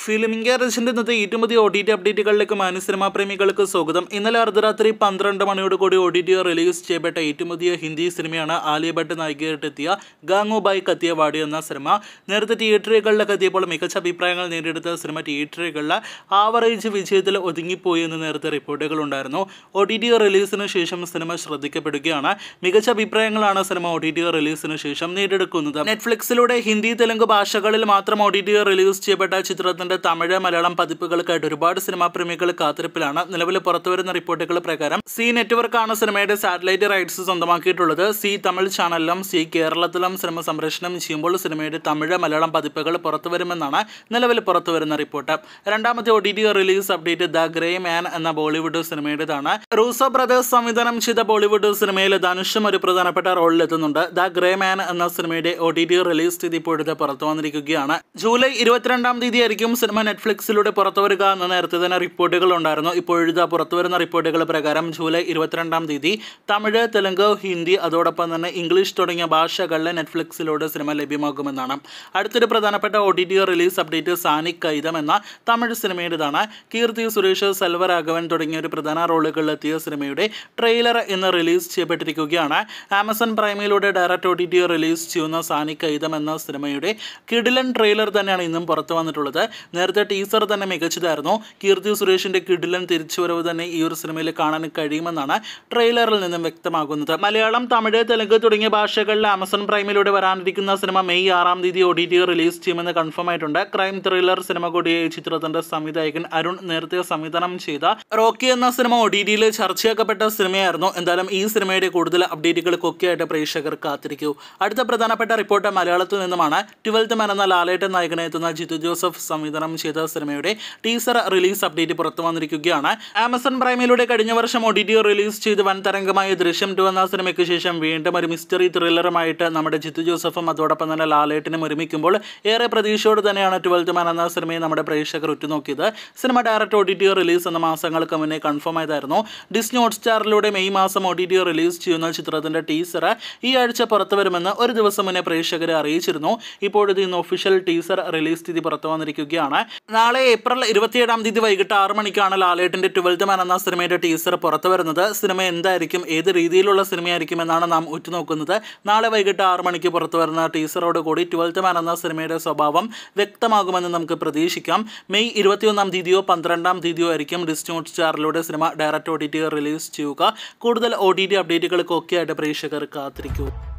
filming ഗാരേജിന്റെ ഇന്നത്തെ ഏറ്റവും പുതിയ ഒ ടി ടി അപ്ഡേറ്റുകളിലേക്ക് മാന്യ സിനിമാ പ്രേമികൾക്ക് സ്വാഗതം ഇന്നലെ അർദ്ധരാത്രി പന്ത്രണ്ട് മണിയോട് കൂടി ഒ ടി ടി റിലീസ് ചെയ്യപ്പെട്ട ഏറ്റവും പുതിയ ഹിന്ദി സിനിമയാണ് ആലിയ ഭട്ട് നായികയായിട്ടെത്തിയ ഗാങ്ങു ബായ് കത്തിയവാടി എന്ന സിനിമ നേരത്തെ തിയേറ്ററുകളിലൊക്കെ എത്തിയപ്പോൾ മികച്ച അഭിപ്രായങ്ങൾ നേടിയെടുത്ത സിനിമ തിയേറ്ററുകളിൽ ആവറേജ് വിജയത്തിൽ ഒതുങ്ങിപ്പോയി എന്ന് നേരത്തെ റിപ്പോർട്ടുകൾ ഉണ്ടായിരുന്നു ഒ ടി ടി റിലീസിന് ശേഷം സിനിമ ശ്രദ്ധിക്കപ്പെടുകയാണ് മികച്ച അഭിപ്രായങ്ങളാണ് സിനിമ ഒ ടി ടി റിലീസിന് ശേഷം നേടിയെടുക്കുന്നത് നെറ്റ്ഫ്ലിക്സിലൂടെ ഹിന്ദി തെലുങ്ക് ഭാഷകളിൽ മാത്രം ഒ ടി ടി റിലീസ് ചെയ്യപ്പെട്ട ചിത്രത്തിന്റെ തമിഴ് മലയാളം പതിപ്പുകൾക്കായിട്ട് ഒരുപാട് സിനിമാ പ്രേമികൾ കാത്തിരിപ്പിലാണ് നിലവിൽ പുറത്തുവരുന്ന റിപ്പോർട്ടുകൾ പ്രകാരം സി നെറ്റ്വർക്കാണ് സിനിമയുടെ സാറ്റലൈറ്റ് റൈറ്റ്സ് സ്വന്തമാക്കിയിട്ടുള്ളത് സി തമിഴ് ചാനലിലും സി കേരളത്തിലും സിനിമ സംപ്രേഷണം ചെയ്യുമ്പോൾ സിനിമയുടെ തമിഴ് മലയാളം പതിപ്പുകൾ പുറത്തുവരുമെന്നാണ് നിലവിൽ പുറത്തുവരുന്ന റിപ്പോർട്ട് രണ്ടാമത്തെ O T T release update the Gray Man എന്ന ബോളിവുഡ് സിനിമയുടേതാണ് റൂസോ ബ്രദേഴ്സ് സംവിധാനം ചെയ്ത ബോളിവുഡ് സിനിമയിൽ ധനുഷും ഒരു പ്രധാനപ്പെട്ട റോളിൽ എത്തുന്നുണ്ട് ദ ഗ്രേ മാൻ എന്ന സിനിമയുടെ ഒ ടി ടി റിലീസ് തീയതി ഇപ്പോഴത്തെ പുറത്തു വന്നിരിക്കുകയാണ് ജൂലൈ ഇരുപത്തിരണ്ടാം തീയതി ആയിരിക്കും സിനിമ നെറ്റ്ഫ്ലിക്സിലൂടെ പുറത്തു വരിക എന്ന നേരത്തെ തന്നെ റിപ്പോർട്ടുകൾ ഉണ്ടായിരുന്നു ഇപ്പോഴത്തെ പുറത്തു വരുന്ന റിപ്പോർട്ടുകൾ പ്രകാരം ജൂലൈ ഇരുപത്തിരണ്ടാം തീയതി തമിഴ് തെലുങ്ക് ഹിന്ദി അതോടൊപ്പം തന്നെ ഇംഗ്ലീഷ് തുടങ്ങിയ ഭാഷകളിൽ നെറ്റ്ഫ്ലിക്സിലൂടെ സിനിമ ലഭ്യമാകുമെന്നാണ് അടുത്തൊരു പ്രധാനപ്പെട്ട O T T release update Saani Kaayidham എന്ന തമിഴ് സിനിമയുടേതാണ് കീർത്തി സുരേഷ് സെൽവരാഘവൻ തുടങ്ങിയ ഒരു പ്രധാന റോളുകളിലെത്തിയ സിനിമയുടെ ട്രെയിലർ ഇന്ന് റിലീസ് ചെയ്യപ്പെട്ടിരിക്കുകയാണ് ആമസോൺ പ്രൈമിലൂടെ direct O T T release ചെയ്യുന്ന സാനിക് കൈതം എന്ന സിനിമയുടെ കിഡിലൻ ട്രെയിലർ തന്നെയാണ് ഇന്നും പുറത്തു വന്നിട്ടുള്ളത് നേരത്തെ ടീസർ തന്നെ മികച്ചതായിരുന്നു കീർത്തി സുരേഷിന്റെ കിഡിലൻ തിരിച്ചുവരവ് തന്നെ ഈ ഒരു സിനിമയിൽ കാണാൻ കഴിയുമെന്നാണ് ട്രെയിലറിൽ നിന്നും വ്യക്തമാകുന്നത് മലയാളം തമിഴ് തെലുങ്ക് തുടങ്ങിയ ഭാഷകളിൽ ആമസോൺ പ്രൈമിലൂടെ വരാനിരിക്കുന്ന സിനിമ മെയ് ആറാം തീയതി ഒ ടി ടി റിലീസ് ചെയ്യുമെന്ന് കൺഫേം ആയിട്ടുണ്ട് ക്രൈം ത്രില്ലർ സിനിമ കൂടിയ ഈ ചിത്രത്തിന്റെ സംവിധായകൻ അരുൺ നേരത്തെ സംവിധാനം ചെയ്ത റോക്കി എന്ന സിനിമ ഒ ടി ടിയിൽ ചർച്ചയാക്കപ്പെട്ട സിനിമയായിരുന്നു എന്തായാലും ഈ സിനിമയുടെ കൂടുതൽ അപ്ഡേറ്റുകൾക്കൊക്കെ ആയിട്ട് പ്രേക്ഷകർ കാത്തിരിക്കൂ അടുത്ത പ്രധാനപ്പെട്ട റിപ്പോർട്ട് മലയാളത്തിൽ നിന്നുമാണ് ട്വൽത്ത് മാൻ എന്ന ലാലേട്ടൻ നായകനെ എത്തുന്ന ജിത്തു ജോസഫ് സംവിധാനം ചെയ്ത സിനിമയുടെ ടീസർ റിലീസ് അപ്ഡേറ്റ് പുറത്തു വന്നിരിക്കുകയാണ് ആമസോൺ പ്രൈമിലൂടെ കഴിഞ്ഞ വർഷം ഒ ടി ടി റിലീസ് ചെയ്ത് വൻ തരംഗമായ ദൃശ്യം ടു എന്ന സിനിമയ്ക്ക് ശേഷം വീണ്ടും ഒരു മിസ്റ്ററി ത്രില്ലറുമായിട്ട് നമ്മുടെ ജിത്തു ജോസഫും അതോടൊപ്പം തന്നെ ലാലേട്ടനും ഒരുമിക്കുമ്പോൾ ഏറെ പ്രതീക്ഷയോട് തന്നെയാണ് ട്വൽത്ത് മാൻ എന്ന സിനിമയെ നമ്മുടെ പ്രേക്ഷകർ ഉറ്റുനോക്കിയത് സിനിമ direct O T T release എന്ന മാസങ്ങൾക്ക് മുന്നേ കൺഫേം ആയതായിരുന്നു ഡിസ്നി ഹോട്ട്സ്റ്റാറിലൂടെ മെയ് മാസം ഒ ടി ടി റിലീസ് ചെയ്യുന്ന ചിത്രത്തിന്റെ ടീസർ ഈ ആഴ്ച പുറത്തു വരുമെന്ന് ഒരു ദിവസം മുന്നേ പ്രേക്ഷകരെ അറിയിച്ചിരുന്നു ഇപ്പോഴത്തെ ഇന്ന് ഒഫീഷ്യൽ ടീസർ റിലീസ് തീയതി പുറത്തു വന്നിരിക്കുകയാണ് നാളെ ഏപ്രിൽ ഇരുപത്തിയേഴാം തീയതി വൈകിട്ട് ആറ് മണിക്കാണ് ലാലേട്ടിന്റെ ട്വൽത്ത് മാൻ എന്ന സിനിമയുടെ ടീസർ പുറത്തു വരുന്നത് സിനിമ എന്തായിരിക്കും ഏത് രീതിയിലുള്ള സിനിമയായിരിക്കും എന്നാണ് നാം ഉറ്റുനോക്കുന്നത് നാളെ വൈകിട്ട് ആറ് മണിക്ക് പുറത്തു വരുന്ന ടീസറോട് കൂടി ട്വൽത്ത് മാൻ എന്ന സിനിമയുടെ സ്വഭാവം വ്യക്തമാകുമെന്ന് നമുക്ക് പ്രതീക്ഷിക്കാം മെയ് ഇരുപത്തിയൊന്നാം തീയതിയോ പന്ത്രണ്ടാം തീയതിയോ ആയിരിക്കും ഡിസ്നി ഹോട്ട് സ്റ്റാറിലൂടെ സിനിമ direct O T T release ചെയ്യുക കൂടുതൽ ഒ ടി ടി അപ്ഡേറ്റുകൾക്കൊക്കെ ആയിട്ട് പ്രേക്ഷകർ കാത്തിരിക്കൂ